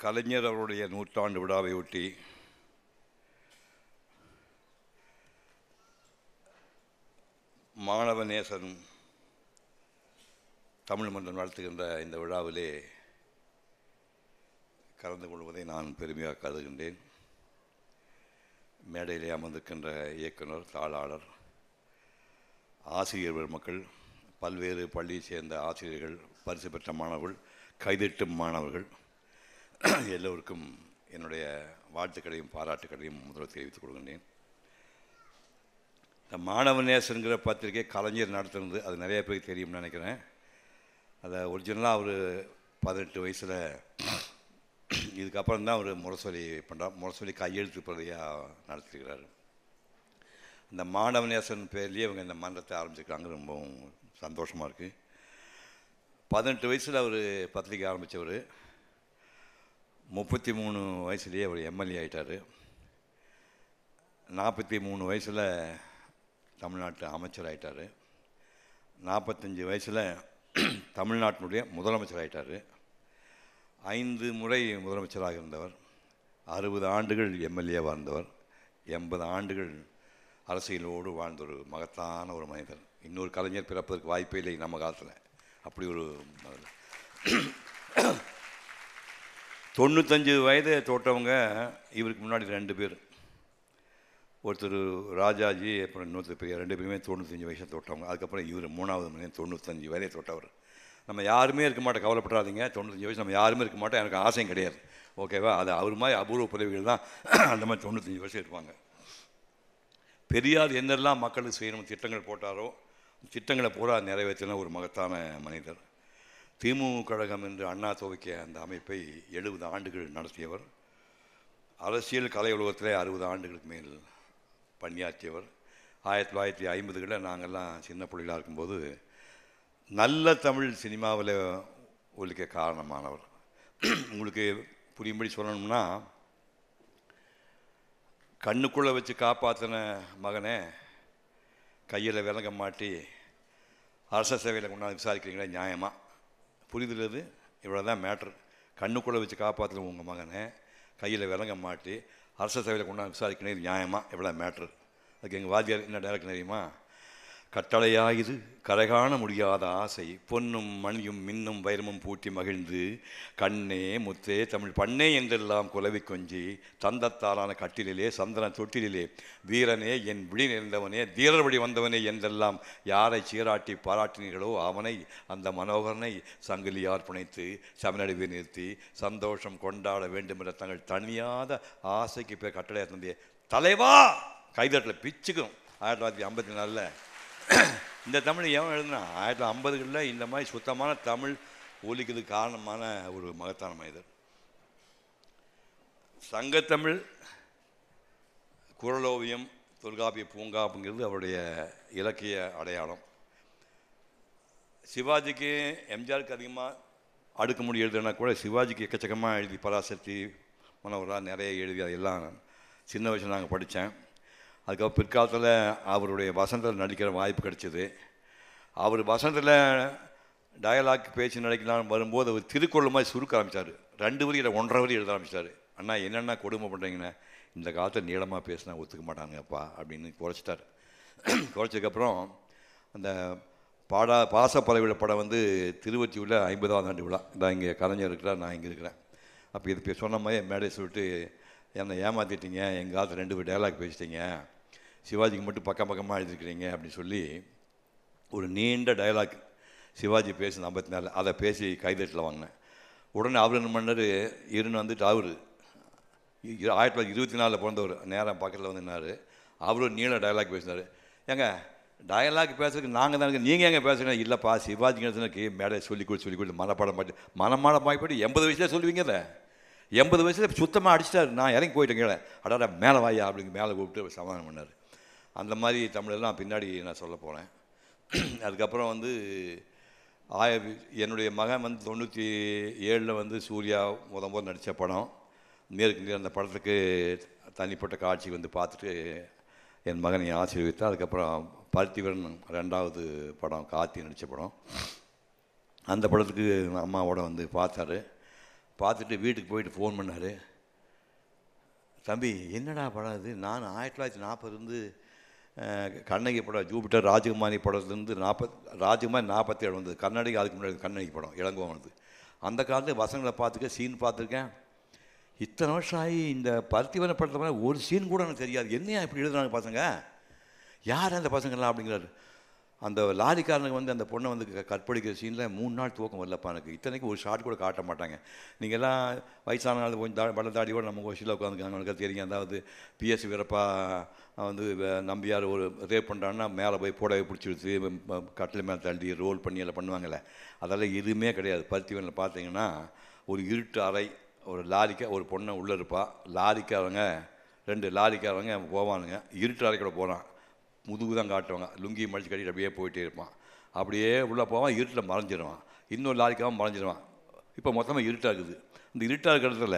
கலைஞர் அவருடைய நூற்றாண்டு விழாவை ஒட்டி மாணவ நேசனும் தமிழ் மன்றம் நடத்துகின்ற இந்த விழாவிலே கலந்து கொள்வதை நான் பெருமையாக கருதுகின்றேன் மேடையிலே அமர்ந்திருக்கின்ற இயக்குனர் தாளாளர் ஆசிரியர் பெருமக்கள் பல்வேறு பள்ளியைச் சேர்ந்த ஆசிரியர்கள் பரிசு பெற்ற மாணவர்கள் கைதட்டும் மாணவர்கள் எல்லோருக்கும் என்னுடைய வாழ்த்துக்களையும் பாராட்டுக்களையும் முதல்ல தெரிவித்துக் கொள்கின்றேன் இந்த மாணவ நேசங்கிற பத்திரிகை கலைஞர் நடத்துனது அது நிறைய பேருக்கு தெரியும்னு நினைக்கிறேன் அதை ஒரிஜினலாக அவர் பதினெட்டு வயசில் இதுக்கப்புறம் தான் அவர் முரசொலி பண்ணுறார் முரசொலி கையெழுத்து பிரதியாக நடத்திருக்கிறார் இந்த மாணவ நேசன் பேர்லேயே இவங்க இந்த மன்றத்தை ஆரம்பிச்சிருக்காங்க ரொம்பவும் சந்தோஷமாக இருக்குது பதினெட்டு வயசில் அவர் பத்திரிக்கை ஆரம்பித்தவர் முப்பத்தி மூணு வயசுலேயே அவர் எம்எல்ஏ ஆகிட்டார் நாற்பத்தி மூணு வயசில் தமிழ்நாட்டு அமைச்சர் ஆகிட்டார் நாற்பத்தஞ்சு வயசில் தமிழ்நாட்டினுடைய முதலமைச்சர் ஆகிட்டார் ஐந்து முறை முதலமைச்சராக இருந்தவர் அறுபது ஆண்டுகள் எம்எல்ஏவாக இருந்தவர் எண்பது ஆண்டுகள் அரசியலோடு வாழ்ந்த ஒரு மகத்தான ஒரு மனிதர் இன்னொரு கலைஞர் பிறப்பதற்கு வாய்ப்பே இல்லை நம்ம காலத்தில் அப்படி ஒரு தொண்ணூத்தஞ்சு வயது தோட்டவங்க இவருக்கு முன்னாடி ரெண்டு பேர் ஒருத்தர் ராஜாஜி அப்புறம் இன்னொருத்தர் பெரிய ரெண்டு பேருமே தொண்ணூத்தஞ்சு வயசை தொட்டவங்க அதுக்கப்புறம் இவர் மூணாவது மணி தொண்ணூத்தஞ்சு வயதை தொட்டவர் நம்ம யாருமே இருக்க மாட்டோம் கவலைப்படாதீங்க தொண்ணூத்தஞ்சு வயசு நம்ம யாருமே இருக்க மாட்டோம் எனக்கு ஆசையும் கிடையாது ஓகேவா அது அவர் மாதிரி அபூர்வ பதவிகள் தான் அந்த மாதிரி தொண்ணூத்தஞ்சு வருஷம் இருப்பாங்க பெரியார் என்னெல்லாம் மக்களுக்கு செய்யணும் திட்டங்கள் போட்டாரோ திட்டங்களை பூரா நிறைவேற்றின ஒரு மகத்தான மனிதர் திமுக கழகம் என்று அண்ணா துவக்கிய அந்த அமைப்பை எழுபது ஆண்டுகள் நடத்தியவர் அரசியல் கலை உலகத்திலே அறுபது ஆண்டுகளுக்கு மேல் பணியாற்றியவர் ஆயிரத்தி தொள்ளாயிரத்தி ஐம்பதுகளில் நாங்கள்லாம் சின்ன பிள்ளைகளாக இருக்கும்போது நல்ல தமிழ் சினிமாவில் ஒழிக்க காரணமானவர் உங்களுக்கு புரியும்படி சொல்லணும்னா கண்ணுக்குள்ளே வச்சு காப்பாற்றின மகனை கையில் விலங்க மாட்டி அரச சேவையில் கொண்டாந்து விசாரிக்கிறீங்களா நியாயமாக புரிதல் இது இவ்வளோ தான் மேட்ரு கண்ணுக்குள்ளே வச்சு காப்பாற்றுற உங்கள் மகனை கையில் விலங்க மாட்டி அரச சேவையில் கொண்டாந்து விசாரிக்கணும் இது நியாயமாக எவ்வளோ மேட்ரு அதுக்கு எங்கள் வாத்தியார் என்ன டைரக்ட் தெரியுமா கட்டளையாயுது கரைகாண முடியாத ஆசை பொன்னும் மணியும் மின்னும் வைரமும் பூட்டி மகிழ்ந்து கண்ணே முத்தே தமிழ் பண்ணே என்றெல்லாம் குலவி கொஞ்சி தந்தத்தாலான கட்டிலே சந்தன தொட்டிலே வீரனே என் விழி நிறைந்தவனே தீரர் வழி வந்தவனே என்றெல்லாம் யாரை சீராட்டி பாராட்டினீர்களோ அவனை அந்த மனோகரனை சங்கிலியார் புனைத்து சமநடுவே நிறுத்தி சந்தோஷம் கொண்டாட வேண்டும் என்ற தங்கள் தனியாத ஆசைக்கு பேர் கட்டளை தந்தைய தலைவா கைதட்டில் பிச்சுக்கும் ஆயிரத்தி தொள்ளாயிரத்தி ஐம்பத்தி நாலில் இந்த தமிழ் எவன் எழுதுனா ஆயிரத்தி தொள்ளாயிரத்தி ஐம்பதுகளில் இந்த மாதிரி சுத்தமான தமிழ் ஒலிக்கிறதுக்கு காரணமான ஒரு மகத்தான மனிதர் சங்கத்தமிழ் குரலோவியம் தொல்காப்பிய பூங்கா அப்படிங்கிறது அவருடைய இலக்கிய அடையாளம் சிவாஜிக்கு எம்ஜிஆருக்கு அதிகமாக அடுக்க முடி எழுதுனா கூட சிவாஜிக்கு எக்கச்சக்கமாக எழுதி பராசக்தி மனோகரா நிறைய எழுதி அதெல்லாம் சின்ன வயசில் நாங்கள் படித்தேன் அதுக்கப்புறம் பிற்காலத்தில் அவருடைய வசந்தத்தில் நடிக்கிற வாய்ப்பு கிடைச்சிது அவர் வசந்தத்தில் டயலாக் பேச்சு நடிக்கலாம் வரும்போது அவர் திருக்குறள் மாதிரி சுருக்க ஆரம்பித்தார் ரெண்டு வரி இல்லை ஒன்றரை வரி எழுத ஆரம்பித்தார் அண்ணா என்னென்ன கொடுமை பண்ணுறீங்கண்ணே இந்த காலத்தில் நீளமாக பேசினா ஒத்துக்க மாட்டாங்கப்பா அப்படின்னு குறைச்சிட்டார் குறைச்சதுக்கப்புறம் அந்த பாடா பாசப்பறவையில் படம் வந்து திருவொற்றியூரில் ஐம்பதாவது ஆண்டு விழா இதான் இங்கே கலைஞர் இருக்கிறார் நான் இங்கே இருக்கிறேன் அப்போ இது சொன்ன மாதிரி மேடை சொல்லிட்டு என்னை ஏமாற்றிட்டீங்க எங்கள் காலத்தில் ரெண்டு பேர் டைலாக் பேசிட்டீங்க சிவாஜிக்கு மட்டும் பக்கம் பக்கமாக எழுதிருக்கிறீங்க அப்படின்னு சொல்லி ஒரு நீண்ட டைலாக் சிவாஜி பேசின ஐம்பத்தி நாலு அதை பேசி கைதட்டில் வாங்கினேன் உடனே அவர் என்ன பண்ணார் இருன்னு வந்துட்டு அவர் ஆயிரத்தி தொள்ளாயிரத்தி இருபத்தி நாலில் பிறந்தவர் நேரம் பக்கத்தில் வந்துனார் அவரும் நீள டைலாக் பேசினார் ஏங்க டயலாக் பேசுறதுக்கு நாங்கள் தானே நீங்கள் எங்கே பேசுகிறீங்க இல்லைப்பா சிவாஜி கணேசனுக்கு மேடை சொல்லி கொடுத்து சொல்லி கொடுத்து மனப்பாடம் பாட்டு மனப்பாடம் பாய் போட்டு எண்பது வயசில் சொல்லுவீங்க அதை எண்பது வயசில் சுத்தமாக அடிச்சிட்டாரு நான் இறங்கி போயிட்டேன் கீழே அடாடா மேலே வாயா அப்படிங்க மேலே கூப்பிட்டு சமாதானம் பண்ணார் அந்த மாதிரி தமிழெல்லாம் பின்னாடி நான் சொல்ல போனேன் அதுக்கப்புறம் வந்து ஆய என்னுடைய மகன் வந்து தொண்ணூற்றி ஏழில் வந்து சூர்யா முத முதல் நடித்த படம் நேருக்கு நேர் அந்த படத்துக்கு தனிப்பட்ட காட்சி வந்து பார்த்துட்டு என் மகனை ஆசீர்வித்தார் அதுக்கப்புறம் பார்த்திபன் ரெண்டாவது படம் கார்த்தி நடித்த படம் அந்த படத்துக்கு அம்மாவோட வந்து பார்த்தாரு பார்த்துட்டு வீட்டுக்கு போயிட்டு ஃபோன் பண்ணார் தம்பி என்னடா படம் இது நான் ஆயிரத்தி தொள்ளாயிரத்தி நாற்பதுலேருந்து கண்ணகி படம் ஜூபிட்டர் ராஜகுமாரி படத்துலேருந்து நாற்பத் ராஜகுமாரி நாற்பத்தி ஏழு வந்தது கண்ணகி அதுக்கு முன்னாடி கண்ணகி படம் இளங்கோவனது அந்த காலத்து பசங்களை பார்த்துக்க சீன் பார்த்துருக்கேன் இத்தனை வருஷம் ஆகி இந்த பருத்திவன படத்தில் மாதிரி ஒரு சீன் கூட எனக்கு தெரியாது என்னையா இப்படி எழுதுறாங்க பசங்க யார் அந்த பசங்கள்லாம் அப்படிங்கிறாரு அந்த லாரிக்காரனுக்கு வந்து அந்த பொண்ணை வந்து க- கற்பழிக்கிற சீனில் மூணு நாள் தூக்கம் வரலப்பா எனக்கு இத்தனைக்கு ஒரு ஷாட் கூட காட்ட மாட்டாங்க நீங்கள் எல்லாம் வயசான ஆள் கொஞ்சம் தா பல தாடியோட நம்ம கோஷியில் உட்காந்துருக்காங்க அவங்களுக்கு தெரியும் அதாவது பிஎஸ் வீரப்பா வந்து வே- நம்பியார் ஒரு ரேப் பண்ணுறான்னா மேலே போய் புடவை பிடிச்சிடுச்சு கட்டில் மேலே தள்ளி ரோல் பண்ணி எல்லாம் பண்ணுவாங்கல்ல அதெல்லாம் எதுவுமே கிடையாது பருத்திவனில் பார்த்தீங்கன்னா ஒரு இருட்டு அறை ஒரு லாரிக்க ஒரு பொண்ணை உள்ளே இருப்பா லாரிக்காரங்க ரெண்டு லாரிக்காரங்க போவானுங்க இருட்டு அறை கூட போகிறான் முதுகு தான் காட்டுவாங்க லுங்கி மடிச்சு கட்டிட்டு அப்படியே போயிட்டே இருப்பான் அப்படியே உள்ளே போவான் இருட்டில் மறைஞ்சிடுவான் இன்னொரு லாரிக்காவும் மறைஞ்சிடுவான் இப்போ மொத்தமாக இருட்டாக இருக்குது இந்த இருட்டாக இருக்கிற இடத்துல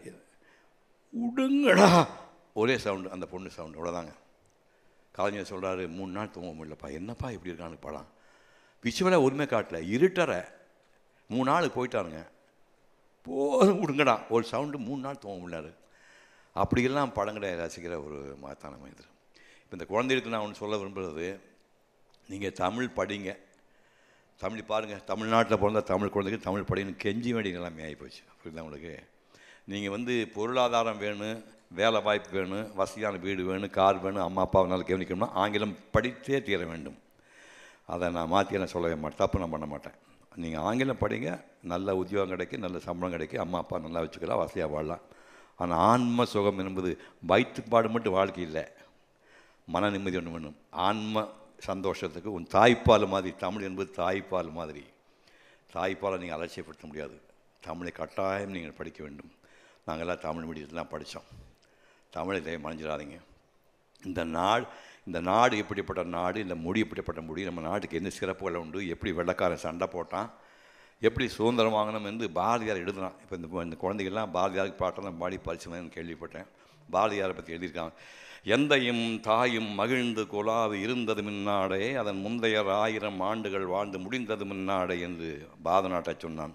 உடுங்கடா ஒரே சவுண்டு அந்த பொண்ணு சவுண்டு அவ்வளோதாங்க கலைஞர் சொல்கிறாரு மூணு நாள் தூங்க முடியலப்பா என்னப்பா இப்படி இருக்கான்னு படம் விஷுவலாக ஒருமே காட்டல இருட்டற மூணு நாள் போயிட்டாருங்க போதும் விடுங்கடா ஒரு சவுண்டு மூணு நாள் தூங்க முடியல அப்படியெல்லாம் படங்களை ரசிக்கிற ஒரு மகத்தான மனிதர் இப்போ இந்த குழந்தைகளுக்கு நான் ஒன்று சொல்ல விரும்புகிறது நீங்கள் தமிழ் படிங்க தமிழ் பாருங்கள் தமிழ்நாட்டில் பிறந்த தமிழ் குழந்தைக்கு தமிழ் படிக்கணும் கெஞ்சி வேண்டிய நிலைமை ஆகிப்போச்சு புரியுதா உங்களுக்கு நீங்கள் வந்து பொருளாதாரம் வேணும் வேலை வாய்ப்பு வேணும் வசதியான வீடு வேணும் கார் வேணும் அம்மா அப்பாவை நல்லா கவனிக்கணும்னா ஆங்கிலம் படித்தே தீர வேண்டும் அதை நான் மாற்றி நான் சொல்லவே மாட்டேன் தப்பு நான் பண்ண மாட்டேன் நீங்கள் ஆங்கிலம் படிங்க நல்ல உத்தியோகம் கிடைக்கும் நல்ல சம்பளம் கிடைக்கும் அம்மா அப்பா நல்லா வச்சுக்கலாம் வசதியாக வாழலாம் ஆனால் ஆன்ம சுகம் என்பது வயிற்றுப்பாடு மட்டும் வாழ்க்கை இல்லை மன நிம்மதி ஒன்று வேணும் ஆன்ம சந்தோஷத்துக்கு உன் தாய்ப்பால் மாதிரி தமிழ் என்பது தாய்ப்பால் மாதிரி தாய்ப்பாலை நீங்கள் அலட்சியப்படுத்த முடியாது தமிழை கட்டாயம் நீங்கள் படிக்க வேண்டும் நாங்கள்லாம் தமிழ் மீடியத்தில் தான் படித்தோம் தமிழை மறைஞ்சிடாதீங்க இந்த நாடு இந்த நாடு எப்படிப்பட்ட நாடு இந்த மொழி எப்படிப்பட்ட மொழி நம்ம நாட்டுக்கு என்ன சிறப்புகள் உண்டு எப்படி வெள்ளக்காரன் சண்டை போட்டான் எப்படி சுதந்திரம் வாங்கணும் என்று பாரதியார் எழுதுனான் இப்போ இந்த இந்த குழந்தைகள்லாம் பாரதியாருக்கு பாட்டெல்லாம் பாடி பரிசுமன்னு கேள்விப்பட்டேன் பாரதியாரை பற்றி எழுதியிருக்காங்க எந்தையும் தாயும் மகிழ்ந்து கொலாது இருந்தது முன்னாடே அதன் முந்தையர் ஆயிரம் ஆண்டுகள் வாழ்ந்து முடிந்தது முன்னாடே என்று பாரத நாட்டை சொன்னான்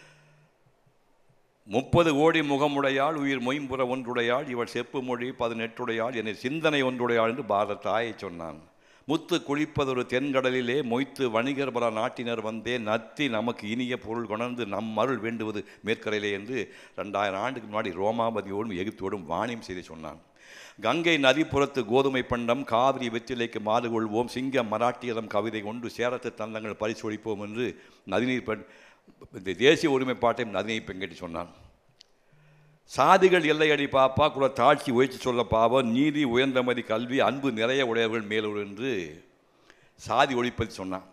முப்பது கோடி முகமுடையாள் உயிர் மொயம்புற ஒன்றுடையாள் இவள் செப்பு மொழி பதினெட்டுடையாள் என்னை சிந்தனை ஒன்றுடையாள் என்று பாரத தாயை சொன்னான் முத்து குளிப்பதொரு தென்கடலிலே மொய்த்து வணிகர் பல நாட்டினர் வந்தே நத்தி நமக்கு இனிய பொருள் கொணர்ந்து நம் அருள் வேண்டுவது மேற்கரையிலே என்று ரெண்டாயிரம் ஆண்டுக்கு முன்னாடி ரோமாபதியோடும் எகிப்தோடும் வாணியம் செய்து சொன்னான் கங்கை நதிப்புறத்து கோதுமை பண்டம் காவிரி வெற்றிலைக்கு மாறு கொள்வோம் சிங்க மராட்டியதம் கவிதை கொண்டு சேரத்து தந்தங்கள் பரிசொலிப்போம் என்று நதிநீர் பெண் இந்த தேசிய ஒருமைப்பாட்டையும் நதிநீர் பெண்கட்டி சொன்னான் சாதிகள் எல்லையடி பாப்பா குல தாட்சி உயர்ச்சி சொல்ல பாவம் நீதி உயர்ந்தமதி கல்வி அன்பு நிறைய உடையவர்கள் மேலூர் என்று சாதி ஒழிப்பது சொன்னான்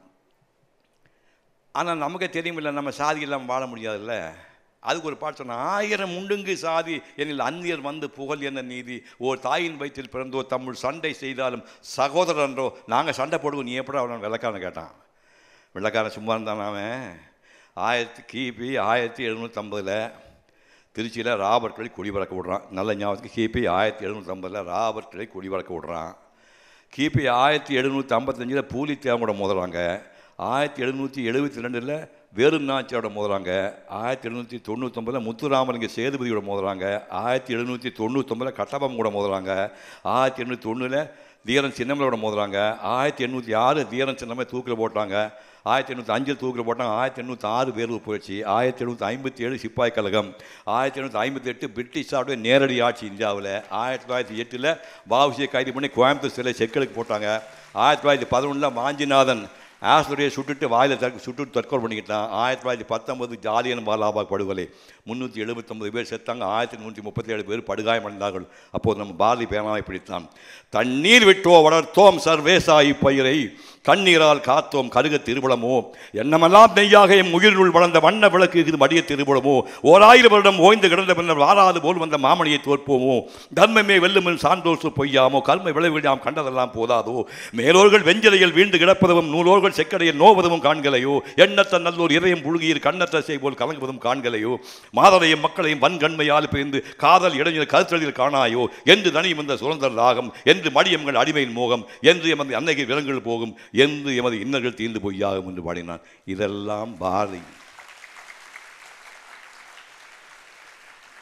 ஆனால் நமக்கே தெரியுமில்ல நம்ம சாதி இல்லாமல் வாழ முடியாதுல்ல அதுக்கு ஒரு பாட்டு சொன்ன ஆயிரம் உண்டுங்கு சாதி எனில் அந்நியர் வந்து புகழ் என்ன நீதி ஓர் தாயின் வயிற்றில் பிறந்தோ தமிழ் சண்டை செய்தாலும் சகோதரர் என்றோ நாங்கள் சண்டை போடுவோம் நீ எப்படி அவன் வெள்ளக்காரன் கேட்டான் வெள்ளக்காரன் சும்மா இருந்தான் அவன் ஆயிரத்தி கிபி ஆயிரத்தி எழுநூற்றம்பதில் திருச்சியில் ராபர்ட் கிளை குடி பறக்க விடுறான் நல்ல ஞாபகத்துக்கு கிபி ஆயிரத்தி எழுநூற்றம்பதில் ராபர்ட் கிளை குடி பறக்க விடுறான் கிபி ஆயிரத்தி எழுநூற்றி ஐம்பத்தஞ்சில் பூலித்தேவங்கூட மோதுறாங்க ஆயிரத்தி எழுநூற்றி எழுபத்தி ரெண்டில் வேலுநாச்சியோட மோதுறாங்க ஆயிரத்தி எழுநூற்றி தொண்ணூத்தொம்பதில் முத்துராமலிங்க சேதுபதியோட மோதுறாங்க ஆயிரத்தி எழுநூற்றி தொண்ணூத்தொம்பதில் கட்டபம் கூட மோதுறாங்க ஆயிரத்தி எண்ணூற்றி தொண்ணூறில் தீரன் சின்னமலோட மோதுறாங்க ஆயிரத்தி எண்ணூற்றி ஆறு தீரன் சின்னமே தூக்கில் போட்டாங்க ஆயிரத்தி எண்ணூற்றி அஞ்சில் தூக்கில் போட்டாங்க ஆயிரத்தி எண்ணூற்றி ஆறு வேலூர் புரட்சி ஆயிரத்தி எண்ணூற்றி ஐம்பத்தி ஏழு சிப்பாய் கழகம் ஆயிரத்தி எண்ணூற்றி ஐம்பத்தி எட்டு பிரிட்டிஷாருடைய நேரடி ஆட்சி இந்தியாவில் ஆயிரத்தி தொள்ளாயிரத்தி எட்டில் வாவுசியை கைது பண்ணி கோயம்புத்தூர் சிலை செக்கலுக்கு போட்டாங்க ஆயிரத்தி தொள்ளாயிரத்தி பதினொன்றில் வாஞ்சிநாதன் ஆசிரியை சுட்டுட்டு வாயில் தற்கு சுட்டுட்டு தற்கொலை பண்ணிக்கிட்டான் ஆயிரத்தி தொள்ளாயிரத்தி பத்தொன்பது ஜாலியன் வாலாபாக் படுகொலை முந்நூற்றி எழுபத்தொம்பது பேர் செத்தாங்க ஆயிரத்தி நூற்றி முப்பத்தி ஏழு பேர் படுகாயமடைந்தார்கள் அப்போது நம்ம பாரதி பேனாவை பிடித்தான் தண்ணீர் விட்டோ வளர்த்தோம் சர்வேசாயி பயிரை கண்ணீரால் காத்தோம் கருக திருபுலமோ எண்ணமெல்லாம் நெய்யாக எம் உயிரினுள் வளர்ந்த வண்ண விளக்கு இது மடிய திருபுலமோ ஓராயிரம் வருடம் ஓய்ந்து கிடந்த பின்னர் வாராது போல் வந்த மாமணியை தோற்போமோ தர்மமே வெல்லுமென் சான்றோசு பொய்யாமோ கல்மை விளைவிடாம் கண்டதெல்லாம் போதாதோ மேலோர்கள் வெஞ்சலையில் வீழ்ந்து கிடப்பதும் நூலோர்கள் செக்கடையில் நோவதும் காண்கலையோ எண்ணற்ற நல்லோர் இதயம் புழுகியில் கண்ணற்ற செய்போல் கலங்குவதும் காண்கலையோ மாதரையும் மக்களையும் வன்கண்மையால் பிரிந்து காதல் இடைஞர் கருத்தலில் காணாயோ என்று தனியும் இந்த சுதந்திர ராகம் என்று மடியம்கள் அடிமையின் மோகம் என்று எமது அன்னைக்கு விலங்குகள் போகும் என்று எமது இன்னர்கள் தீர்ந்து பொய்யாகும் என்று பாடினான் இதெல்லாம் பாரதி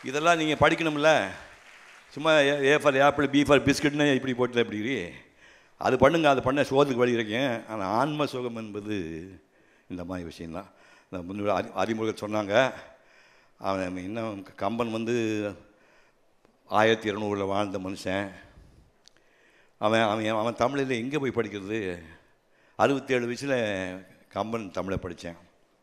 இதெல்லாம் நீங்கள் படிக்கணும்ல சும்மா A for apple B for பிஸ்கட்னு இப்படி போட்டு இப்படி அது பண்ணுங்க அது பண்ண சோதுக்கு வழி இருக்கேன் ஆனால் ஆன்ம சுகம் என்பது இந்த மாதிரி விஷயம்தான் இந்த முன்னாடி அறி அறிமுகம் சொன்னாங்க அவன் இன்னும் கம்பன் வந்து ஆயிரத்தி இரநூறுல வாழ்ந்த மனுஷன் அவன் அவன் அவன் தமிழில் எங்கே போய் படிக்கிறது அறுபத்தேழு வயசில் கம்பன் தமிழை படித்தேன்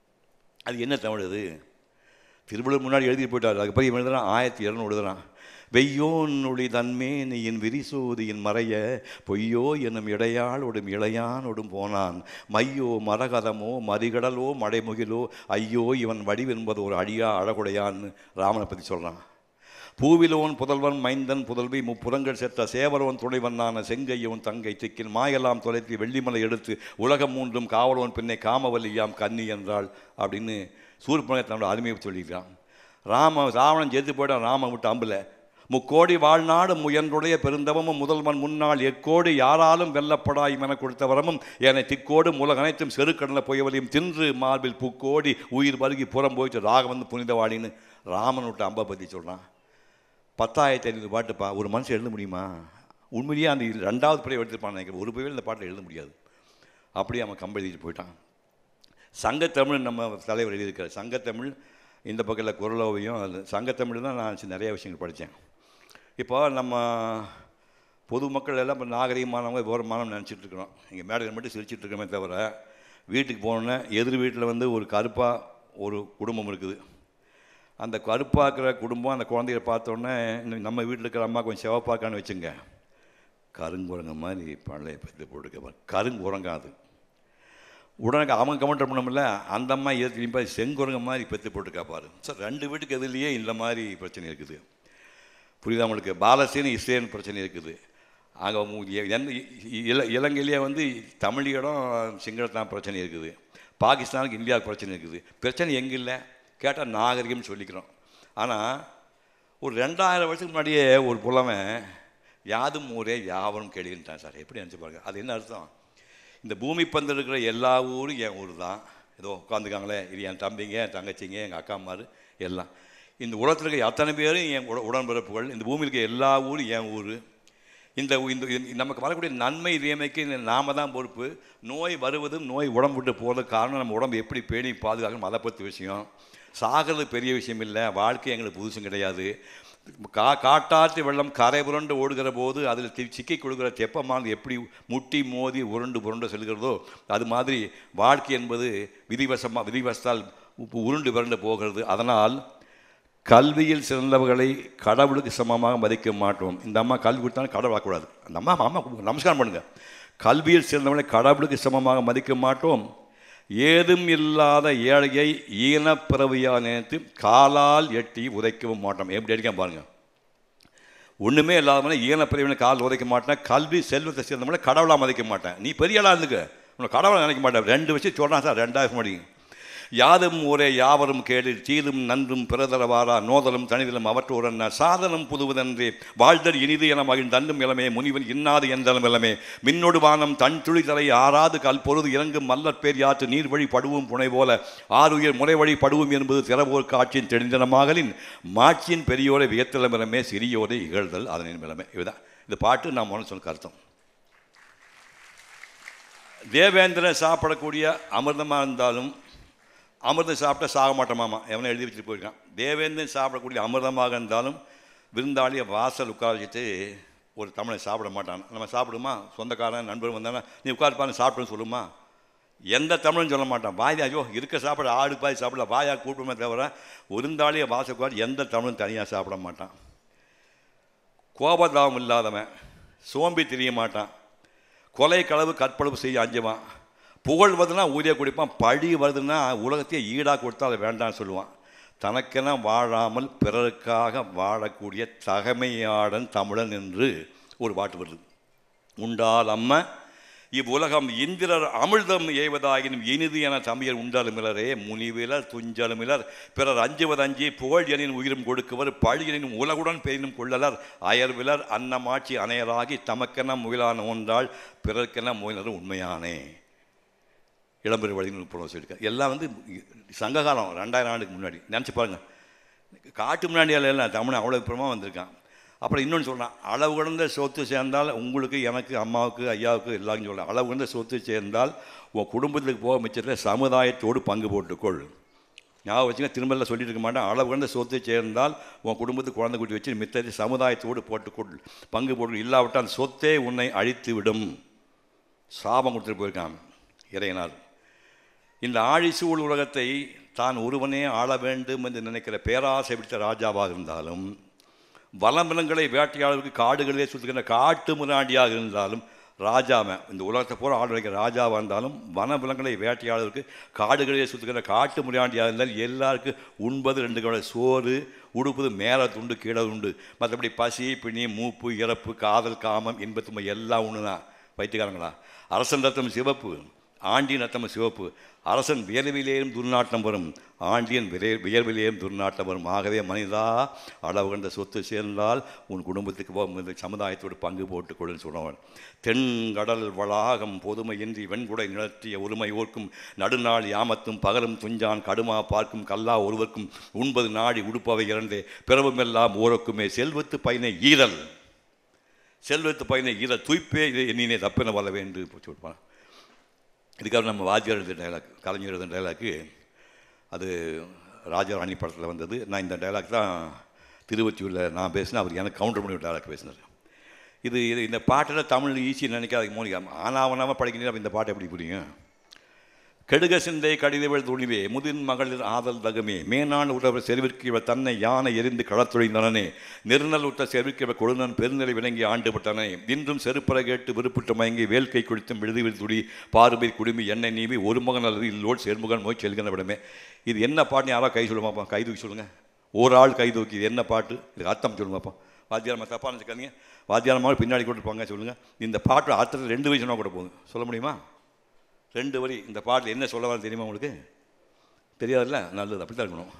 அது என்ன தமிழ் அது திருவள்ளுவர் முன்னாடி எழுதி போயிட்டார் அதுக்கப்புறம் இவன் எழுதுறான் ஆயிரத்தி இரநூறு எழுதுறான் வெய்யோன் ஒளி தன்மேனியின் விரிசோதியின் மறைய பொய்யோ என்னும் இடையாளோடும் இளையானோடும் போனான் மையோ மரகதமோ மதிகடலோ மடைமுகிலோ ஐயோ இவன் வடிவென்பது ஒரு அழியா அழகுடையான்னு ராமனை பற்றி சொல்கிறான் பூவிலோன் புதல்வன் மைந்தன் புதல்வி முப்புறங்கள் செத்த சேவரோன் துணைவனான செங்கையோன் தங்கை திக்கின் மாயெல்லாம் தொலைத்து வெள்ளிமலை எடுத்து உலகம் மூன்றும் காவலோன் பின்னை காமவல்லியாம் கன்னி என்றாள் அப்படின்னு சூர்பனை தன்னோட அருமையை சொல்லியிருக்கான் ராம ராவணன் ஜெயித்து போயிட்டான் ராமன் விட்டு அம்புல முக்கோடி வாழ்நாடு முயன்றுடைய பெருந்தவமும் முதல்வன் முன்னாள் எக்கோடி யாராலும் வெல்லப்படாய் என கொடுத்த வரமும் என திக்கோடு முலகனைத்தும் செருக்கடல புயவலையும் தின்று மார்பில் புக்கோடி உயிர் பருகி புறம் போயிட்டு ராகவன் புனிதவாளின்னு ராமன் விட்டு அம்பை பற்றி சொல்கிறான் பத்தாயிரத்தி ஐநூறு பாட்டுப்பா ஒரு மனுஷன் எழுத முடியுமா உண்மையிலேயே அந்த இது ரெண்டாவது பிள்ளை எடுத்துருப்பான் நினைக்கிறேன் ஒரு பிள்ளை இந்த பாட்டில் எழுத முடியாது அப்படியே அவன் கம்பை எழுதிட்டு போயிட்டான் சங்கத்தமிழ் நம்ம தலைவர் எழுதியிருக்காரு சங்கத்தமிழ் இந்த பக்கத்தில் குரலோவையும் அது சங்கத்தமிழ் தான் நான் சி- நிறைய விஷயங்கள் படித்தேன் இப்போ நம்ம பொதுமக்கள் எல்லாம் இப்போ நாகரிகமானவங்க விவரமானவங்க நினச்சிட்டு இருக்கிறோம் இங்கே மேடையில் மட்டும் சிரிச்சிட்டு இருக்கோமே தவிர வீட்டுக்கு போனோன்னே எதிர் வீட்டில் வந்து ஒரு கருப்பாக ஒரு குடும்பம் இருக்குது அந்த கருப்பாக்குற குடும்பம் அந்த குழந்தைய பார்த்தோன்னே இன்னும் நம்ம வீட்டில் இருக்கிற அம்மா கொஞ்சம் சிவப்பாக்கான்னு வச்சுங்க கருங்குரங்க மாதிரி பழைய பற்றி போட்டுக்க கருங்குரங்கா அது உடனே அவன் கமெண்ட் பண்ணோம்ல அந்த அம்மா இதை திரும்பி செங்குரங்க மாதிரி பெற்று போட்டுக்கா பாரு சார் ரெண்டு வீட்டுக்கு எதுலேயே இந்த மாதிரி பிரச்சனை இருக்குது புரியுதா உங்களுக்கு பாலஸ்தீன் இஸ்ரேல் பிரச்சனை இருக்குது அங்கே எந்த இ- இல இலங்கையிலேயே வந்து தமிழீழம் சிங்களத்தான் பிரச்சனை இருக்குது பாகிஸ்தானுக்கு இந்தியாவுக்கு பிரச்சனை இருக்குது பிரச்சனை எங்கே இல்லை கேட்டால் நாகரிகம்னு சொல்லிக்கிறோம் ஆனால் ஒரு ரெண்டாயிரம் வருஷத்துக்கு முன்னாடியே ஒரு புலவன் யாதும் ஊரே யாவரும் கேளுகின்றான் சார் எப்படி நினச்சி பாருங்க அது என்ன அர்த்தம் இந்த பூமி பந்து இருக்கிற எல்லா ஊரும் என் ஊர் தான் ஏதோ உட்காந்துக்காங்களே இது என் தம்பிங்க என் தங்கச்சிங்க எங்கள் அக்கா அம்மாரு எல்லாம் இந்த உலகத்தில் இருக்க அத்தனை பேரும் என் உட உடன்பிறப்புகள் இந்த பூமியில் இருக்க எல்லா ஊரும் என் ஊர் இந்த இந்த இந்த- நமக்கு வரக்கூடிய நன்மை தீமைக்கு இந்த நாம தான் பொறுப்பு நோய் வருவதும் நோய் உடம்பு விட்டு போகிறதுக்கு காரணம் நம்ம உடம்பு எப்படி பேணி பாதுகாக்கணும் அதை பற்றி விஷயம் சாகிறது பெரிய விஷயம் இல்லை வாழ்க்கை எங்களுக்கு புதுசும் கிடையாது கா காட்டாற்று வெள்ளம் கரை புரண்டு ஓடுகிற போது அதில் தி- சிக்கி கொடுக்குற தெப்பமானது எப்படி முட்டி மோதி உருண்டு புரண்டு செல்கிறதோ அது மாதிரி வாழ்க்கை என்பது விதிவசமாக விதிவசத்தால் உப்பு உருண்டு புரண்டு போகிறது அதனால் கல்வியில் சிறந்தவர்களை கடவுளுக்கு சமமாக மதிக்க மாட்டோம் இந்த அம்மா கல்வி கொடுத்தாலும் கடவுள் ஆக்கக்கூடாது அந்த அம்மா அம்மா நமஸ்காரம் பண்ணுங்க கல்வியில் சிறந்தவர்களை கடவுளுக்கு சமமாக மதிக்க மாட்டோம் ஏதும் இல்லாத ஏழையை ஈனப்பிறவியா நினைத்து காலால் எட்டி உதைக்கவும் மாட்டோம் எப்படி அடிக்க பாருங்க ஒன்றுமே இல்லாதவன ஈனப்பிறவினை கால் உதைக்க மாட்டேன் கல்வி செல்வத்தை சேர்ந்தவனை கடவுளாக மதிக்க மாட்டேன் நீ பெரிய ஆளாக இருந்துக்க உன்னை கடவுளை நினைக்க மாட்டேன் ரெண்டு விஷயம் சொல்கிறான் சார் ரெண்டாயிரம் மணி யாதும் ஒரே யாவரும் கேடு தீதும் நன்றும் பிறதரவாரா நோதலும் தனிதலும் அவற்றோரன்ன சாதனம் புதுவதன்றே வாழ்தல் இனிது என மகிழ் தன்னும் இளமே முனிவன் இன்னாது என்றலும் இளமே மின்னொடு வானம் தன் துளி தலை ஆறாது கல் பொருது இறங்கும் மல்லற் பேர் யாற்று நீர் வழி படுவும் புனை போல ஆறுயிர் முறை வழி படுவும் என்பது திறவோர் காட்சியின் தெளிந்தனமாகலின் மாட்சியின் பெரியோரை வியத்தலம் இளமே சிறியோரை இகழ்தல் அதனின் இளமே இதுதான் இந்த பாட்டு நான் முதல்ல சொன்ன கருத்தம் தேவேந்திரன் சாப்பிடக்கூடிய அமிர்தமாக இருந்தாலும் அமிர்தம் சாப்பிட்டா சாக மாட்டோமாமா எவனை எழுதி வச்சுட்டு போயிருக்கான் தேவேந்திரன் சாப்பிடக்கூடிய அமிர்தமாக இருந்தாலும் விருந்தாளியை வாசல் உட்கார வச்சுட்டு ஒரு தமிழை சாப்பிட மாட்டான் நம்ம சாப்பிடுமா சொந்தக்காரன் நண்பர் வந்தானா நீ உட்காருப்பான்னு சாப்பிடுன்னு சொல்லுமா எந்த தமிழும் சொல்ல மாட்டான் வாய் ஐயோ இருக்க சாப்பிட ஆடு பாய் சாப்பிடல வாயா கூப்பிடுமே தவிர விருந்தாளியை வாசல் உட்கார் எந்த தமிழும் தனியாக சாப்பிட மாட்டான் கோபதாபம் இல்லாதவன் சோம்பி தெரிய மாட்டான் கொலை களவு கற்பளவு செய்ய அஞ்சுவான் புகழ் வருதுன்னா ஊதிய குடிப்பான் பழி வருதுன்னா உலகத்தையே ஈடாக கொடுத்தா அதை வேண்டாம்னு சொல்லுவான் தனக்கென வாழாமல் பிறருக்காக வாழக்கூடிய தகமையாடன் தமிழன் என்று ஒரு பாட்டு வருது உண்டால் அம்ம இவ்வுலகம் இந்திரர் அமிழ்தம் ஏய்வதாயினும் இனிது என தமிழர் உண்டாலுமிலரே முனிவிலர் துஞ்சலுமிலர் பிறர் அஞ்சுவது அஞ்சி புகழ் எனின் உயிரும் கொடுக்குவர் பழியனின் உலகுடன் பெரினும் கொள்ளலர் அயர்விலர் அன்னமாட்சி அணையராகி தமக்கென முயலான ஒன்றால் பிறர்க்கென முயலர் உண்மையானே இளம்பெரு வழின்னு புறம் சொல்லியிருக்காரு எல்லாம் வந்து சங்ககாலம் ரெண்டாயிரம் ஆண்டுக்கு முன்னாடி நினச்சி பாருங்கள் காட்டு முன்னாடியால் இல்லை தமிழ் அவ்வளோ விபரமாக வந்திருக்கான் அப்புறம் இன்னொன்று சொல்கிறான் அளவு கடந்த சொத்து சேர்ந்தால் உங்களுக்கு எனக்கு அம்மாவுக்கு ஐயாவுக்கு எல்லாருக்கும் சொல்கிறேன் அளவு கடந்த சொத்து சேர்ந்தால் உன் குடும்பத்துக்கு போக மிச்சத்தில் சமுதாயத்தோடு பங்கு போட்டுக்கொள் ஞாபகம் வச்சுங்க திரும்ப சொல்லிட்டு இருக்க மாட்டேன் அளவு கடந்த சொத்து சேர்ந்தால் உன் குடும்பத்துக்கு குழந்தை குட்டி வச்சு மித்தத்தை சமுதாயத்தோடு போட்டுக்கொள் பங்கு போட்டு இல்லாவிட்டால் அந்த சொத்தே உன்னை அழித்து விடும் சாபம் கொடுத்துட்டு போயிருக்கான் இறையனார் இந்த ஆழிசூழ் உலகத்தை தான் ஒருவனே ஆள வேண்டும் என்று நினைக்கிற பேராசை பிடித்த ராஜாவாக இருந்தாலும் வனவிலங்குகளை வேட்டையாளருக்கு காடுகளிலே சுற்றுகின்ற காட்டு முன்னாடியாக இருந்தாலும் ராஜாவன் இந்த உலகத்தை பூரா ஆள் வைக்கிற ராஜாவாக இருந்தாலும் வனவிலங்குகளை வேட்டையாளருக்கு காடுகளிலே சுற்றுகிற காட்டு முறையாண்டியாக இருந்தால் எல்லாருக்கும் உண்பது ரெண்டு கடை சோறு உடுப்பது மேலே துண்டு கீழே உண்டு மற்றபடி பசி பிணி மூப்பு இறப்பு காதல் காமம் இன்பத்துமை எல்லாம் ஒன்று தான் பைத்தியக்காரங்களா அரசன் ரத்தம் சிவப்பு ஆண்டியின் ரத்தம் சிவப்பு அரசன் வியர்விலேயும் துர்நாட்டம் வரும் ஆண்டியன் விரை வியர்விலேயும் துர்நாட்டம் வரும் ஆகவே மனிதா அளவு கண்ட சொத்து சேர்ந்தால் உன் குடும்பத்துக்கு போ- இந்த சமுதாயத்தோடு பங்கு போட்டுக் கொள்ளுன்னு சொல்லுவான் தென்கடல் வளாகம் பொதுமையின்றி வெண்குடை நிலத்திய ஒருமை ஓர்க்கும் நடுநாள் யாமத்தும் பகலும் துஞ்சான் கடுமா பார்க்கும் கல்லா ஒருவர்க்கும் உண்பது நாடி உடுப்பவை இரண்டே பிறவுமெல்லாம் ஓரக்குமே செல்வத்து பயனை ஈரல் செல்வத்து பயனை ஈரல் துய்ப்பே இது எண்ணினே தப்பின வர வேண்டும் சொல்லுவான் இதுக்காக நம்ம வாத்தியார் எழுதிய டைலாக் கலைஞர் எழுதின டைலாக்கு அது ராஜாராணி படத்தில் வந்தது நான் இந்த டைலாக் தான் திருவொற்றியூரில் நான் பேசினேன் அவர் எனக்கு கவுண்டர் பண்ணி டைலாக் பேசினார் இது இது இந்த பாட்டில் தமிழ் ஈஸி நினைக்காத மோனிகா ஆனாவனாமல் படிக்கிறீங்க அப்ப இந்த பாட்டு எப்படி புரியும் கெடுக சிந்தை கடிதவள் துணிவே முதின் மகளிர் ஆதல் தகமே மேனான் உறவர் செருவிற்கு இவள் தன்னை யானை எரிந்து களத்துழைந்தனனே நெருநல் உற்ற செருவிற்கு இவள் கொழுநன் பெருநிலை விளங்கி ஆண்டுபட்டனே இன்றும் செருப்பற கேட்டு விருப்புட்டு மயங்கி வேல்கை குடித்தும் விழுதுவில் துடி பார்வை குடுமி எண்ணெய் நீவி ஒரு மகன் அல்லது இல்லோடு சேர்முகன் நோய் செல்கிற விடமே இது என்ன பாட்டுன்னு யாரோ கை சொல்லுமாப்பா கை தூக்கி சொல்லுங்க ஒரு ஆள் கை தூக்கி இது என்ன பாட்டு இது அர்த்தம் சொல்லுங்கப்பா வாத்தியாரம்மா தப்பாக நினச்சிக்காதீங்க வாத்தியாரமாக பின்னாடி கொடுத்துருப்பாங்க சொல்லுங்க இந்த பாட்டு அர்த்தத்தில் ரெண்டு வயசுனா கூட போகுது சொல்ல முடியுமா ரெண்டு வரி இந்த பாட்டில் என்ன சொல்ல வர தெரியுமா உங்களுக்கு தெரியாதுல்ல நல்லது அப்படி தான் இருக்கணும்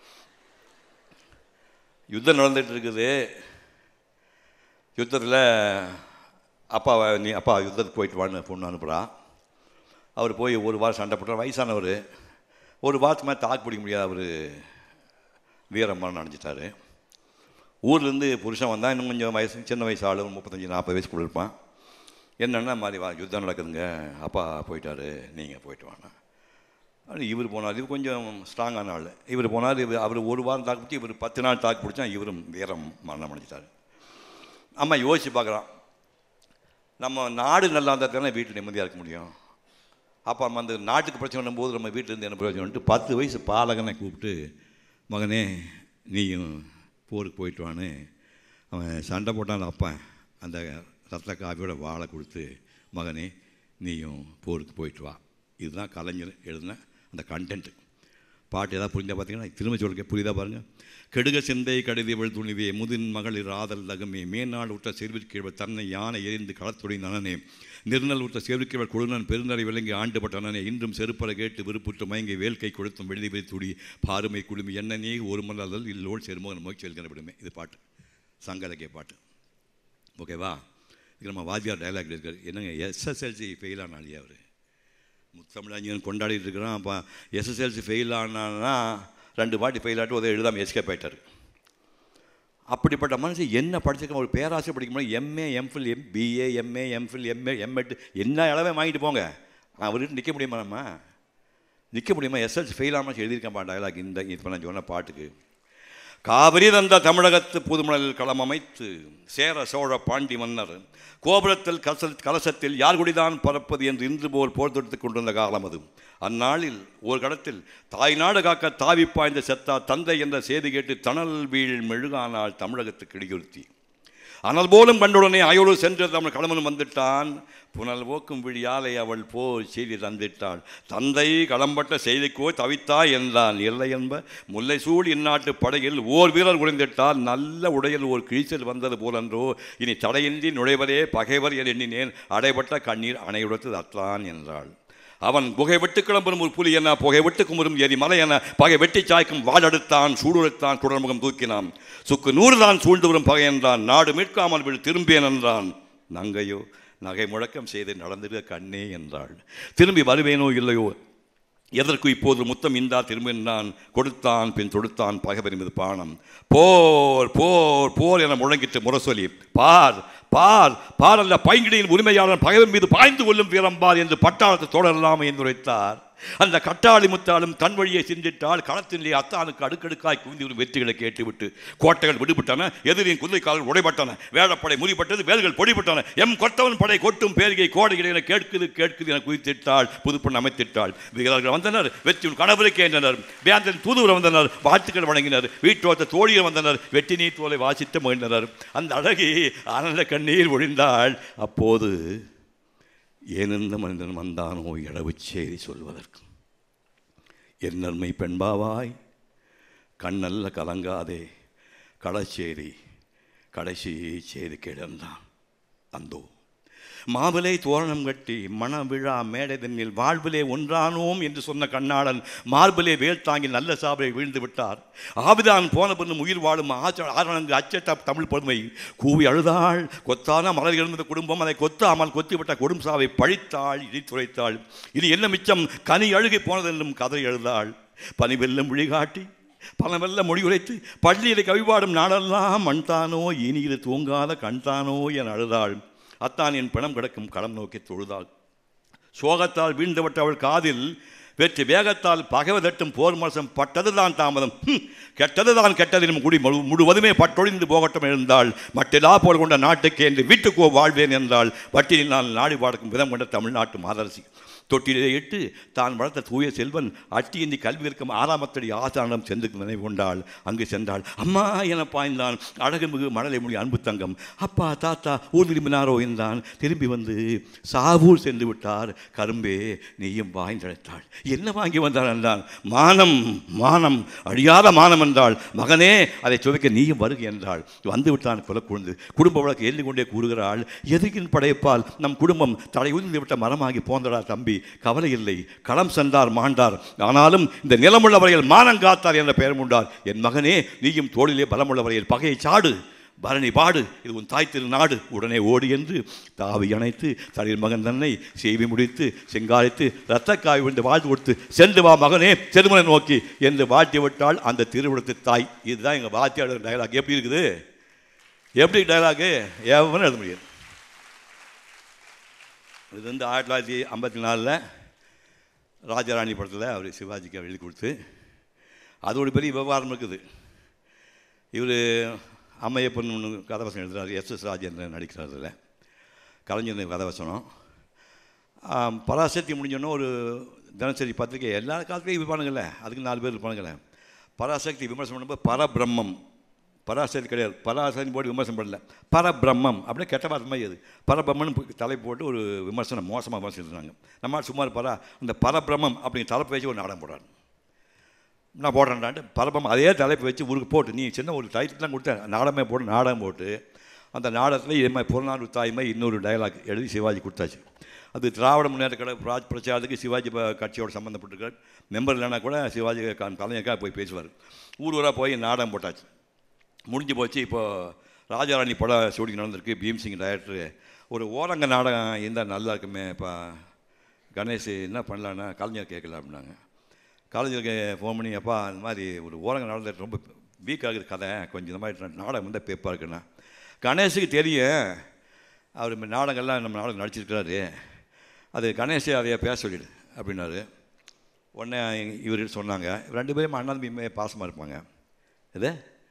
யுத்தம் நடந்துட்டு இருக்குது யுத்தத்தில் அப்பாவை நீ அப்பா யுத்தத்துக்கு போயிட்டு வான்னு பொண்ணு அனுப்புகிறா அவர் போய் ஒரு வாரம் சண்டை போட்டார் வயசானவர் ஒரு வாரத்துக்கு மேலே தாக்கு பிடிக்க முடியாது அவர் வீரம்மான்னு நினச்சிட்டாரு ஊர்லேருந்து புருஷன் வந்தால் இன்னும் கொஞ்சம் வயசு சின்ன வயசு ஆள் ஒரு முப்பத்தஞ்சு நாற்பது வயசுக்குள்ள இருப்பான் என்னென்னா மாதிரி வா யுத்தம் நடக்குதுங்க அப்பா போயிட்டாரு நீங்கள் போயிட்டு வாங்க அது இவர் போனார் இவர் கொஞ்சம் ஸ்ட்ராங்கான ஆள் இவர் போனார் இவர் அவர் ஒரு வாரம் தாக்கு பிடிச்சி இவர் பத்து நாள் தாக்கு பிடிச்சா இவரும் வீரம் மரணம் அடைஞ்சிட்டார் அம்மா யோசிச்சு பார்க்குறான் நம்ம நாடு நல்லா இருந்தால் தானே வீட்டில் நிம்மதியாக இருக்க முடியும் அப்போ நம்ம அந்த நாட்டுக்கு பிரச்சனை போது நம்ம வீட்டில் இருந்து என்ன பிரயோஜனம்ட்டு பத்து வயசு பாலகனை கூப்பிட்டு மகனே நீயும் போருக்கு போயிட்டு வான்னு அவன் சண்டை போட்டான் அப்பன் அந்த ரத்த காவியோட வாழை கொடுத்து மகனே நீயும் போருக்கு போயிட்டு வா இதுதான் கலைஞர் எழுதின அந்த கண்டென்ட் பாட்டு ஏதாவது புரிஞ்சா பார்த்தீங்கன்னா திரும்ப சொல்லுங்க புரியுதா பாருங்க கெடுக சிந்தை கடிதவள் துணிவே முதின் மகளிர் ஆதல் தகமே மேநாடு விட்ட செல்விற்கீழ்வள் தன்னை யானை எரிந்து களத்துடைய நனனே நிர்ணல் விட்ட செல்விக்கீழ்வள் கொழுநன் பெருந்தரை விளங்கி ஆண்டுபட்டனனே இன்றும் செருப்பற கேட்டு விருப்புற்று மயங்கி வேல்கை கொடுத்தும் வெள்ளி வை துடி பாருமை குடுமி என்ன நீ ஒரு மலர்கள் இல்லோடு செருமகன் நோக்கி செல்கிற விடுமே இது பாட்டு சங்க இலக்கிய பாட்டு ஓகேவா இதுக்கு நம்ம வாத்தியார் டைலாக் இருக்கார் என்னங்க எஸ்எஸ்எல்சி ஃபெயில் ஆனாலே அவர் முத்தமிழஞ்சன் கொண்டாடிட்டு இருக்கிறோம் அப்போ எஸ்எஸ்எல்சி ஃபெயில் ஆனான்னா ரெண்டு வாட்டி ஃபெயில் ஆகிட்டு உதவி எழுதாமல் எஸ்கேப் ஆயிட்டார் அப்படிப்பட்ட மனுஷன் என்ன படிச்சிருக்க ஒரு பேராசை படிக்கும்போது MA MPhil M BA MA MPhil MA MEd என்ன அளவே வாங்கிட்டு போங்க அவர்கிட்ட நிற்க முடியுமா நம்ம நிற்க முடியுமா எஸ்எல்சி ஃபெயில் ஆகாமல் எழுதியிருக்கேன் டைலாக் இந்த இப்போ நான் சொன்ன பாட்டுக்கு காவிரி தந்த தமிழகத்து புதுமணலில் களம் அமைத்து சேர சோழ பாண்டி மன்னர் கோபுரத்தில் கலச கலசத்தில் யார் குடிதான் பறப்பது என்று இன்று போல் போர் தொடுத்துக் கொண்டிருந்த காலம் அது அந்நாளில் ஒரு கடத்தில் தாய் நாடு காக்க தாவி பாய்ந்த செத்தா தந்தை என்ற செய்தி கேட்டு தணல் வீழ் மெழுகானாள் தமிழகத்துக்கு இடியுறுத்தி அனல் போலும் கண்டுடனே அயோடு சென்று தமிழ் கடமன் வந்துட்டான் புனல் போக்கும் விழியாலை அவள் போர் செய்தி தந்திட்டாள் தந்தை களம்பட்ட செய்திக்கோ தவித்தாய் என்றான் இல்லை என்ப முல்லை சூழ் இந்நாட்டு படையில் ஓர் வீரர் உடைந்திட்டால் நல்ல உடையில் ஓர் கிழிச்சல் வந்தது போலன்றோ இனி தடையின்றி நுழைவதே பகைவர் என எண்ணினேன் அடைபட்ட கண்ணீர் அணையுடைத்தது அத்தான் என்றாள் அவன் புகை விட்டு கிளம்பும் ஒரு புலி என புகை விட்டு குமுறும் எரி மலை என பகை வெட்டி சாய்க்கும் வாழெடுத்தான் சூடுரைத்தான் குடல்முகம் தூக்கினான் சுக்கு நூறு தான் சூழ்ந்து வரும் பகை என்றான் நாடு மீட்காமல் விழு திரும்பியன் என்றான் நங்கையோ நகை முழக்கம் செய்து நடந்திருக்க கண்ணே என்றாள் திரும்பி வருவேனோ இல்லையோ எதற்கு இப்போது முத்தம் இந்தா திரும்பினான் கொடுத்தான் பின் தொடுத்தான் பகைவர் மீது பானம் போர் போர் போர் என முழங்கிட்டு முரசொலி பார் பார் பார் அல்ல பைங்கிடியின் உரிமையாளன் பகைவர் மீது பாய்ந்து கொள்ளும் வீரம்பார் என்று பட்டாளத்தை தொடரலாமே என்று உரைத்தார் அந்த கட்டாளி முத்தாலும் தன் வழியை சிந்திட்டால் களத்திலே அத்தானுக்கு அடுக்கடுக்காய் குவிந்து வரும் வெற்றிகளை கேட்டுவிட்டு கோட்டைகள் விடுபட்டன எதிரின் குதிரைக்கால்கள் உடைபட்டன வேடப்படை முறிப்பட்டது வேல்கள் பொடிபட்டன எம் கொத்தவன் படை கொட்டும் பேரிகை கோடைகளை என கேட்குது கேட்குது என குவித்திட்டாள் புதுப்பெண் அமைத்திட்டாள் வீரர்கள் வந்தனர் வெற்றியின் கணவருக்கு என்றனர் வேந்தன் தூதுவர் வந்தனர் வாழ்த்துக்கள் வழங்கினர் வீட்டோத்த தோழியர் வந்தனர் வெற்றி நீர் தோலை வாசித்து மகிழ்ந்தனர் அந்த அழகி ஆனந்த கண்ணீர் ஒழிந்தாள் அப்போது ஏனெந்த மனிதன் வந்தானோ இழவுச் செய்தி சொல்வதற்கு என் நன்மை பெண்பாவாய் கண்ணல்ல கலங்காதே களச்சேரி கடைசி செய்தி கிடந்தான் அந்தோ மாவிலை தோரணம் கட்டி மண விழா மேடை தன்னில் வாழ்விலே ஒன்றானோம் என்று சொன்ன கண்ணாளன் மார்பிலே வேல் தாங்கி நல்ல சாபை வீழ்ந்து விட்டார் ஆபிதான் போன பின்னும் உயிர் வாழும் ஆச்ச ஆரணங்கு அச்சட்ட தமிழ் பொறுமை கூவி அழுதாள் கொத்தான மலர் இருந்த குடும்பம் அதை கொத்தாமல் கொத்திவிட்ட கொடும் சாவை பழித்தாள் இடித்துரைத்தாள் இது என்ன மிச்சம் கனி அழுகி போனதென்றும் கதை எழுதாள் பனி வெல்லும் விழிகாட்டி பலமெல்ல மொழியுரைத்து பள்ளியிலே கவிபாடும் நாடெல்லாம் மண்தானோ இனியிரு தூங்காத கண்தானோ என அழுதாள் அத்தான் என் பிணம் கிடக்கும் களம் நோக்கி தொழுதாள் சோகத்தால் வீழ்ந்துவிட்ட அவள் காதில் வெற்றி வேகத்தால் பகைவதட்டும் போர் மரசம் பட்டதுதான் தாமதம் ஹும், கெட்டதுதான் கெட்டதினும் குடி முழு முழுவதுமே பட்டொழிந்து போகட்டும் எழுந்தாள் மட்டிலா போல் கொண்ட நாட்டுக்கு என்று வீட்டுக்கோ வாழ்வேன் என்றாள் வட்டியில் நான் நாடி பாடக்கும் விதம் கொண்ட தமிழ்நாட்டு மாதரசி தொட்டிலே இட்டு தான் வளர்த்த தூய செல்வன் அட்டியந்தி கல்வி இருக்கும் ஆறாமத்தடி ஆசானிடம் சென்று நினைவு கொண்டாள் அங்கு சென்றாள் அம்மா என பாய்ந்தான் அழகு மிகு மணலை மொழி அன்பு தங்கம் அப்பா தாத்தா ஊர் திரும்பினாரோ என்றான் திரும்பி வந்து சாவூர் சென்று விட்டார் கரும்பே நீயும் வாய்ந்தழைத்தாள் என்ன வாங்கி வந்தாள் என்றான் மானம் மானம் அழியாத மானம் என்றாள் மகனே அதை சுவைக்க நீயும் வருக என்றாள் வந்து விட்டான் குலக்குழுந்து குடும்ப வழக்கு எள்ளி கொண்டே கூறுகிறாள் எதுகின் படைப்பால் நம் குடும்பம் தலை உதிர்ந்து விட்ட மரமாகி போந்தடா தம்பி கவலை இல்லை களம் சென்றார் மாண்டார் ஆனாலும் இந்த நிலமுள்ளவரையில் மானம் காத்தார் என்ற பெயர் உண்டார் என் மகனே நீயும் தோளிலே பலமுள்ளவரையில் பகையை சாடு பரணி பாடு இது உன் தாய் திருநாடு உடனே ஓடி என்று தாவி அணைத்து தளிர் மகன் தன்னை செய்வி முடித்து செங்காலித்து இரத்தக்காய் விழுந்து வாழ்த்து கொடுத்து சென்று வா மகனே செருமனை நோக்கி என்று வாழ்த்தி விட்டால் அந்த திருவிழத்து தாய் இதுதான் எங்கள் வாத்தியாளர் டயலாக் எப்படி இருக்குது எப்படி டயலாகு எவனும் எழுத முடியாது இது வந்து ஆயிரத்தி தொள்ளாயிரத்தி ஐம்பத்தி நாலில் ராஜாராணி படத்தில் அவர் சிவாஜிக்கு எழுதி கொடுத்து அது ஒரு பெரிய விவகாரம் இருக்குது இவர் அம்மையப்பன் ஒன்று கதவசனம் எழுதுறாரு எஸ் எஸ் ராஜேந்திரன் நடிக்கிறார் அதில் கலைஞர் கதவசனம் ஆம், பராசக்தி முடிஞ்சோன்னே ஒரு தினசரி பத்திரிக்கை எல்லா காலத்துலேயும் இருப்பானுங்கள்ல அதுக்கு நாலு பேர் இருப்பானுங்களே பராசக்தி விமர்சனம் பண்ணும்போது பரபிரம்மம் பராசக்தி கிடையாது பராசக்தி போட்டு விமர்சனம் பண்ணல பரபிரம்மம் அப்படின்னு கெட்ட வார்த்தை மாதிரி அது பரபிரம்மன் தலைப்பு போட்டு ஒரு விமர்சனம் மோசமாக விமர்சிச்சிருந்தாங்க நம்ம சுமார் பரா அந்த பரபிரம்மம் அப்படிங்கிற தலைப்பு வச்சு ஒரு நாடகம் போடுறாரு நான் போடுறேன்டான்ட்டு பரபம் அதே தலைப்பு வச்சு ஊருக்கு போட்டு நீ சின்ன ஒரு டைட்டிலாம் கொடுத்தேன் நாடகமே போட்டு நாடகம் போட்டு அந்த நாடகத்தில் இதே மாதிரி புறநானூறு தாய்மை இன்னொரு டயலாக் எழுதி சிவாஜி கொடுத்தாச்சு அது திராவிட முன்னேற்ற கழக ராஜ் பிரச்சாரத்துக்கு சிவாஜி ப- கட்சியோட சம்மந்தப்பட்டிருக்கார் மெம்பர் இல்லைனா கூட சிவாஜி க- கலைஞருக்காக போய் பேசுவார் ஊர் ஊராக போய் நாடகம் போட்டாச்சு முடிஞ்சு போச்சு இப்போ ராஜாராணி படம் ஷூட்டிங் நடந்திருக்கு பீம்சிங் டைரக்டரு ஒரு ஓரங்க நாடகம் இருந்தால் நல்லா இருக்குமே இப்போ கணேஷ் என்ன பண்ணலான்னா கலைஞர் கேட்கல அப்படின்னாங்க காலேஜருக்கு ஃபோன் பண்ணி அப்பா இந்த மாதிரி ஒரு ஓரங்க நடந்துட்டு ரொம்ப வீக் ஆகுது கதை கொஞ்சம் இந்த மாதிரி நாடகம் வந்து பேப்பா இருக்குண்ணா கணேஷுக்கு தெரியும் அவர் இந்த நாடகங்கள்லாம் நம்ம நாடகம் நடிச்சிருக்கிறாரு அது கணேஷ் அதைய பேச சொல்லிடு அப்படின்னாரு உடனே இவர் சொன்னாங்க ரெண்டு பேரும் அண்ணா தம்பி பாசமாக இருப்பாங்க இது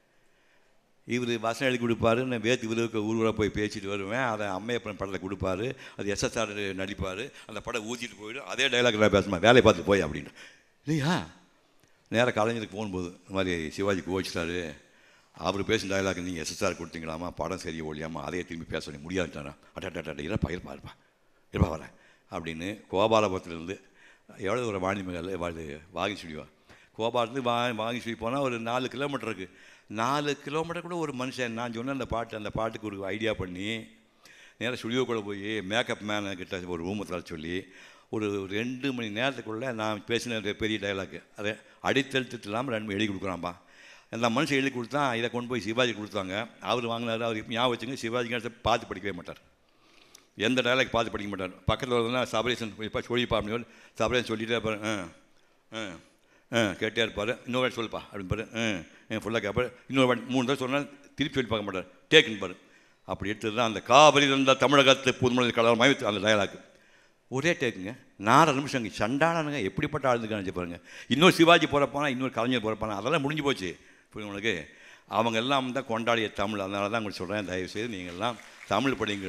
இவர் வசனம் எழுதி கொடுப்பாரு நான் வேத்து இவருக்கு ஊர்வலாக போய் பேசிட்டு வருவேன் அதை அம்மையப்பன் படத்தில் கொடுப்பாரு அது எஸ்எஸ்ஆர் நடிப்பார் அந்த படம் ஊற்றிட்டு போயிடும் அதே டைலாக் நான் பேசுமா வேலையை பார்த்து போய் அப்படின்னு இல்லையா நேராக கலைஞருக்கு போகும்போது இந்த மாதிரி சிவாஜி கோச்சிட்டாரு அவர் பேசும் டைலாக் நீங்கள் எஸ்எஸ்ஆர் கொடுத்தீங்களாமா படம் சரி ஒழியாமா அதே திரும்பி பேச வேண்டிய முடியாதுட்டாரா அட்டா இருப்பா இருப்பா இருப்பா இருப்பா வரேன் அப்படின்னு கோபாலபுரத்துலேருந்து எவ்வளோ ஒரு வாணி மகள் வாழ் வாகி ஸ்டுடியோ கோபாலத்துலேருந்து வா வாங்கி சொல்லி போனால் ஒரு நாலு கிலோமீட்டர் இருக்குது நாலு கிலோமீட்டர் கூட ஒரு மனுஷன் நான் சொன்ன அந்த பாட்டு அந்த பாட்டுக்கு ஒரு ஐடியா பண்ணி நேராக ஸ்டுடியோக்குள்ளே போய் மேக்கப் மேனை கிட்ட ஒரு ரூமை தர சொல்லி ஒரு ரெண்டு மணி நேரத்துக்குள்ளே நான் பேசின ஒரு பெரிய டைலாக் அதை அடித்தெழுத்து இல்லாமல் ரெண்டு எழுதி கொடுக்குறான்பா அந்த மனுஷன் எழுதி கொடுத்தா இதை கொண்டு போய் சிவாஜி கொடுத்தாங்க அவர் வாங்கினாரு அவர் இப்ப ஞாபகம் வச்சுங்க சிவாஜி பார்த்து படிக்கவே மாட்டார் எந்த டைலாக் பார்த்து படிக்க மாட்டார் பக்கத்தில் வரதுனா சபரேசன் இப்போ சொல்லிப்பா அப்படின்னு சபரேசன் சொல்லிட்டே பாரு ஆ ஆ ஆ கேட்டே இருப்பார் இன்னொரு வாட்டி சொல்லுப்பா அப்படின்னு பாரு ஆ ஃபுல்லாக கேட்பார் இன்னொரு வாட்டி மூணு தடவை சொன்னால் திருப்பி சொல்லி பார்க்க மாட்டார் டேக்குன்னு பாரு அப்படி எடுத்தது தான் அந்த காவிரி இருந்தால் தமிழகத்து புதுமொழி கலர் மயத்து அந்த டயலாக் ஒரே டேக்குங்க நாலு நிமிஷம் இங்கே சண்டாளனுங்க எப்படிப்பட்ட ஆளுதுக்கான்னு பாருங்க இன்னொரு சிவாஜி போகிறப்பானா இன்னொரு கலைஞர் போகிறப்பானா அதெல்லாம் முடிஞ்சு போச்சு புரியுது உங்களுக்கு அவங்க எல்லாம் தான் கொண்டாடிய தமிழ் அதனால தான் உங்களுக்கு சொல்கிறேன் தயவுசெய்து நீங்கள்லாம் தமிழ் படிங்க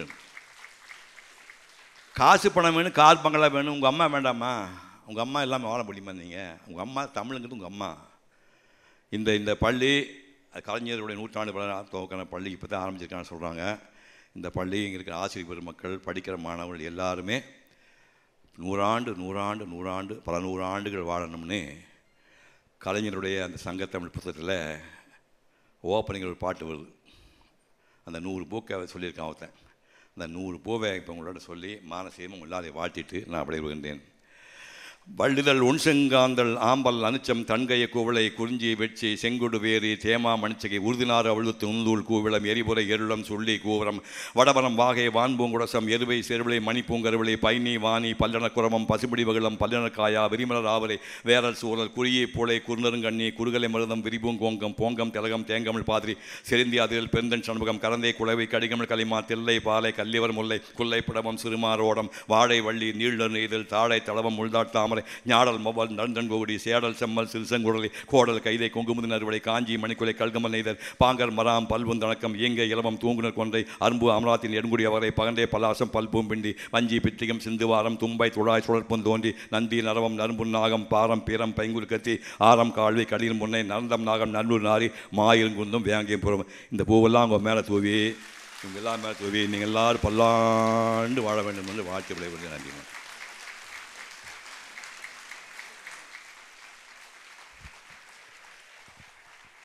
காசு பணம் வேணும் கால் பங்களா வேணும் உங்கள் அம்மா வேண்டாமா உங்கள் அம்மா இல்லாமல் வாழ முடியுமா நீங்கள் உங்கள் அம்மா தமிழுங்கிறது உங்கள் அம்மா இந்த இந்த பள்ளி அது கலைஞருடைய நூற்றாண்டு துவக்கின பள்ளி இப்போ தான் ஆரம்பிச்சிருக்கான்னு சொல்கிறாங்க இந்த பள்ளி இங்கே இருக்கிற ஆசிரியர் பெருமக்கள் படிக்கிற மாணவர்கள் எல்லாருமே நூறாண்டு நூறாண்டு நூறாண்டு பல நூறு ஆண்டுகள் வாழணும்னு கலைஞருடைய அந்த சங்கத்தமிழ் புத்தகத்தில் ஓப்பனிங்கில் ஒரு பாட்டு வருது அந்த நூறு பூக்கை சொல்லியிருக்கான் ஒருத்தன் அந்த நூறு பூவை இப்போ உங்களோட சொல்லி மானசீகமும் எல்லாரையும் வாழ்த்திட்டு நான் அப்படியே வருகின்றேன் வள்ளிதழ் உண்செங்காந்தல் ஆம்பல் அனுச்சம் தன்கைய கூவளை குறிஞ்சி வெட்சி செங்குடு வேரி தேமா மணிச்சகை உறுதினாறு அழுத்து உந்தூள் கூவிளம் எரிபுரை எருளம் சுள்ளி கூவரம் வடவரம் வாகை வான்பூங்குடசம் எருவை செருவிளை மணிப்பூங்கருவிளை பைனி வாணி பல்லண குரமம் பசுபிடி வகுளம் பல்லண காயா விரிமலர் ஆவரை வேரல் சூழல் குறியை பூளை குறுநருங்கண்ணி குறுகலை மருதம் விரிபூங்கோங்கம் போங்கம் திலகம் தேங்கமிழ் பாதிரி செருந்தி அதில் பெருந்தன் சண்முகம் கரந்தை குளவை கடிகமிழ் களிமா தில்லை பாலை கல்லிவர் முல்லை குல்லை பிடமம் சிறுமாரோடம் வாழை வள்ளி நீழ்நர் நெய்தல் தாழை தளவம் முள்தாட்டாமரை ஞாடல் மொபல் நந்தன் கோடி சேடல் செம்மல் சிறுசங்குடலை கோடல் கைதை கொங்குமுது நறுவடை காஞ்சி மணிக்குலை கல்கமல் நெய்தல் பாங்கர் மராம் பல்வுந்தணக்கம் இயங்க இலவம் தூங்குனர் கொன்றை அன்பு அமராத்தின் எடுங்குடி அவரை பகண்டே பலாசம் பல்பூம்பிண்டி வஞ்சி பித்திகம் சிந்துவாரம் தும்பை துழாய் சுழற்பும் தோன்றி நந்தி நரவம் நரம்புன் நாகம் பாரம் பீரம் பைங்குறு கத்தி ஆரம் கால்வி கடியில் முன்னை நரந்தம் நாகம் நல்லூர் நாரி மாயிருங்குந்தும் வேங்கியம் புறம் இந்த பூவெல்லாம் அவங்க மேலே தூவி இவங்க எல்லாம் மேலே தூவி நீங்கள் எல்லாரும் பல்லாண்டு வாழ வேண்டும் என்று வாழ்த்து விளைவது நன்றி